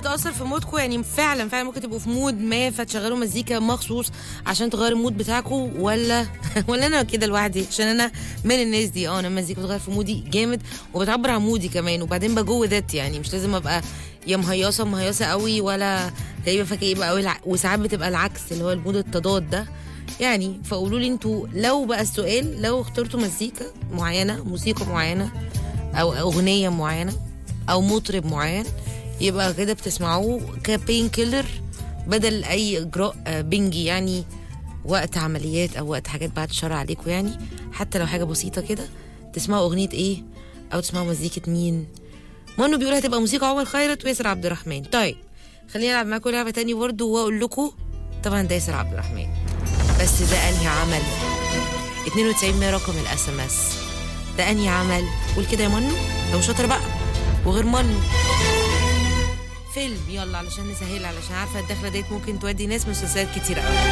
تأثر في مودكم يعني فعلا فعلا ممكن تبقوا في مود ما فتشغلوا مزيكا مخصوص عشان تغير المود بتاعكم ولا ولا انا كده لوحدي عشان انا من الناس دي اه انا المزيكا بتغير في مودي جامد وبتعبر عن مودي كمان وبعدين بجو ذات يعني مش لازم ابقى يا مهيصه مهيصه قوي ولا كئيبه فكئيبه قوي الع- وساعات بتبقى العكس اللي هو المود التضاد ده يعني فقولوا لي انتوا لو بقى السؤال لو اخترتوا مزيكا معينه موسيقى معينه او اغنيه معينه او مطرب معين يبقى كده بتسمعوه كبين كيلر بدل اي اجراء آه، بنجي يعني وقت عمليات او وقت حاجات بعد الشر عليكم يعني حتى لو حاجه بسيطه كده تسمعوا اغنيه ايه او تسمعوا مزيكه مين مانو بيقول هتبقى موسيقى عمر خيرت وياسر عبد الرحمن طيب خليني العب معاكم لعبه تاني برضه واقول لكم طبعا ده ياسر عبد الرحمن بس ده انهي عمل 92 رقم الاس ام اس ده انهي عمل قول كده يا منو لو شاطر بقى وغير منو فيلم يلا علشان نسهل علشان عارفه الدخله ديت ممكن تودي ناس مسلسلات كتير قوي